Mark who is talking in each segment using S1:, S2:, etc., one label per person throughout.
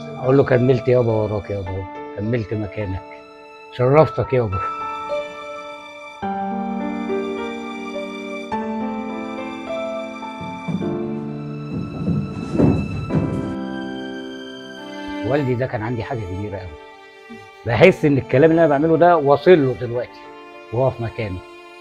S1: اقول له كملت يابا وراك يابا كملت مكانك شرفتك يابا والدي ده كان عندي حاجه كبيره قوي بحس ان الكلام اللي انا بعمله ده واصل له دلوقتي وهو في مكانه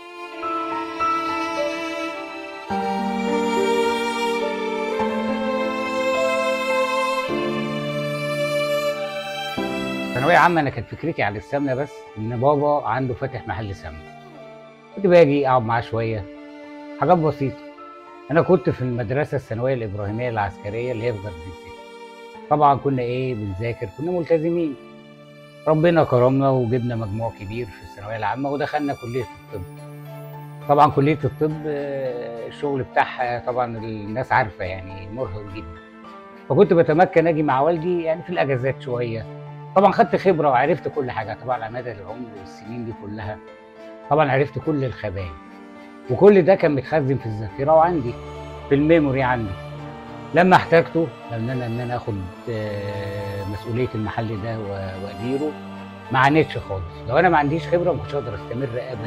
S1: ثانوية عامة أنا كانت فكرتي على السمنة بس إن بابا عنده فاتح محل سمنة كنت باجي أقعد معاه شوية حاجات بسيطة أنا كنت في المدرسة الثانوية الإبراهيمية العسكرية اللي هي في جرديسي طبعا كنا إيه بنذاكر كنا ملتزمين ربنا كرمنا وجبنا مجموع كبير في الثانوية العامة ودخلنا كلية الطب طبعا كلية الطب آه، الشغل بتاعها طبعا الناس عارفة يعني مرهق جدا فكنت بتمكن أجي مع والدي يعني في الأجازات شوية طبعا خدت خبره وعرفت كل حاجه طبعا على مدى العمر والسنين دي كلها طبعا عرفت كل الخبايا وكل ده كان متخزن في الذاكره وعندي في الميموري عندي لما احتاجته ان انا ان انا اخد آه، مسؤوليه المحل ده و- واديره ما عانيتش خالص لو انا ما عنديش خبره ما كنتش اقدر استمر ابدا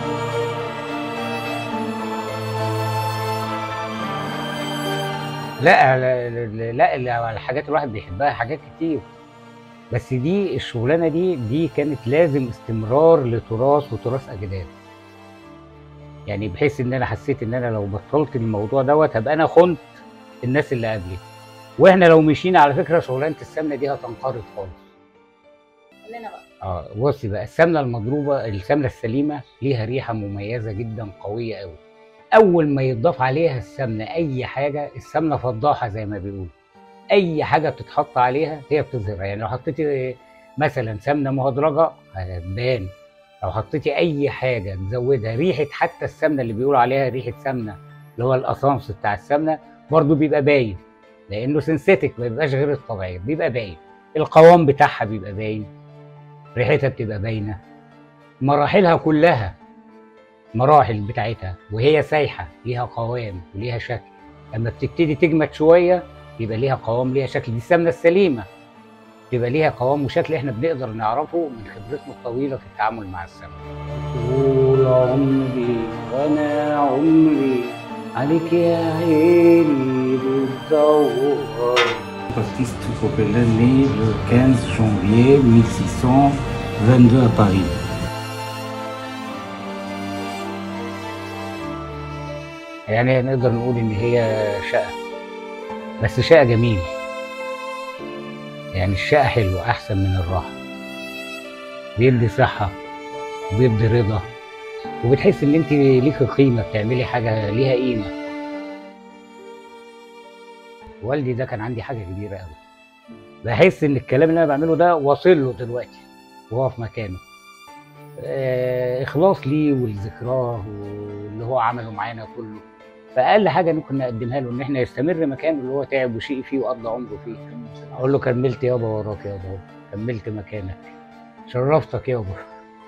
S1: لا لا لا, لا, لا الحاجات الواحد بيحبها حاجات كتير بس دي الشغلانه دي دي كانت لازم استمرار لتراث وتراث اجداد يعني بحيث ان انا حسيت ان انا لو بطلت الموضوع دوت هبقى انا خنت الناس اللي قبلي واحنا لو مشينا على فكره شغلانه السمنه دي هتنقرض خالص
S2: قول لنا بقى
S1: اه بصي بقى السمنه المضروبه السمنه السليمه ليها ريحه مميزه جدا قويه قوي اول ما يتضاف عليها السمنه اي حاجه السمنه فضاحه زي ما بيقولوا اي حاجه بتتحط عليها هي بتظهر يعني لو حطيتي مثلا سمنه مهدرجه هتبان لو حطيتي اي حاجه تزودها ريحه حتى السمنه اللي بيقولوا عليها ريحه سمنه اللي هو الاسانس بتاع السمنه برضو بيبقى باين لانه سينثيتك ما بيبقاش غير الطبيعي بيبقى باين القوام بتاعها بيبقى باين ريحتها بتبقى باينه مراحلها كلها مراحل بتاعتها وهي سايحه ليها قوام وليها شكل لما بتبتدي تجمد شويه يبقى ليها قوام ليها شكل دي السمنه السليمه يبقى ليها قوام وشكل احنا بنقدر نعرفه من خبرتنا الطويله في التعامل مع السمنه طول عمري وانا عمري عليك يا عيني بتدور Baptiste Popelin né le 15 janvier 1622 à Paris. يعني نقدر نقول ان هي شقه بس شقه جميل يعني الشقه حلوه احسن من الراحه بيدي صحه وبيدي رضا وبتحس ان انت ليكي قيمه بتعملي حاجه ليها قيمه والدي ده كان عندي حاجه كبيره قوي بحس ان الكلام اللي انا بعمله ده واصل له دلوقتي وهو في مكانه آه، اخلاص ليه ولذكراه واللي هو عمله معانا كله فاقل حاجه ممكن نقدمها له ان احنا يستمر مكانه اللي هو تعب وشقي فيه وقضى عمره فيه اقول له كملت يابا وراك يابا كملت مكانك شرفتك يابا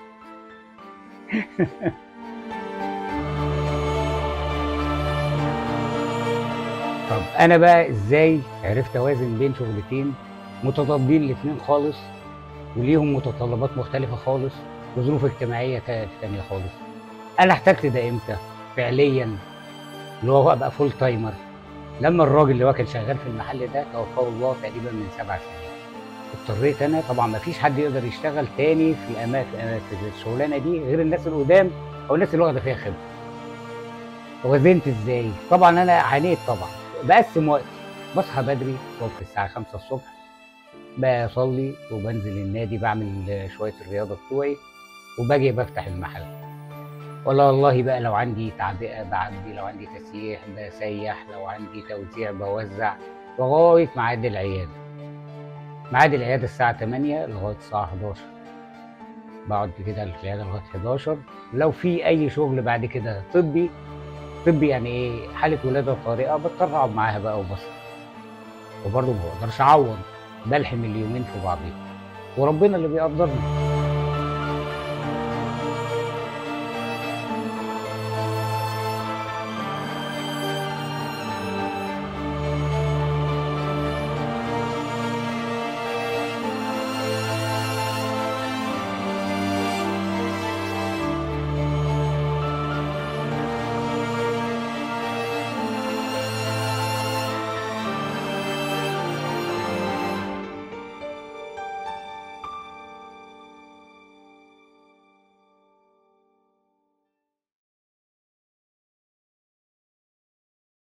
S1: طب انا بقى ازاي عرفت اوازن بين شغلتين متضادين الاثنين خالص وليهم متطلبات مختلفه خالص وظروف اجتماعيه تا- تانية خالص انا احتجت ده امتى فعليا اللي هو ابقى فول تايمر لما الراجل اللي هو كان شغال في المحل ده توفاه الله تقريبا من سبع سنين اضطريت انا طبعا ما فيش حد يقدر يشتغل تاني في الاماكن في الشغلانه دي غير الناس القدام او الناس اللي واخده فيها خبره وزنت ازاي طبعا انا عانيت طبعا بقسم وقتي بصحى بدري الصبح الساعه 5 الصبح بصلي وبنزل النادي بعمل شويه الرياضه بتوعي وباجي بفتح المحل ولا والله بقى لو عندي تعبئه بعدي لو عندي تسييح بسيح لو عندي توزيع بوزع لغايه ميعاد العياده ميعاد العياده الساعه 8 لغايه الساعه 11 بقعد كده في العياده لغايه 11 لو في اي شغل بعد كده طبي طبي يعني ايه حاله ولاده طارئه بضطر اقعد معاها بقى وبصرف وبرضه ما بقدرش اعوض بلحم اليومين في بعضهم وربنا اللي بيقدرني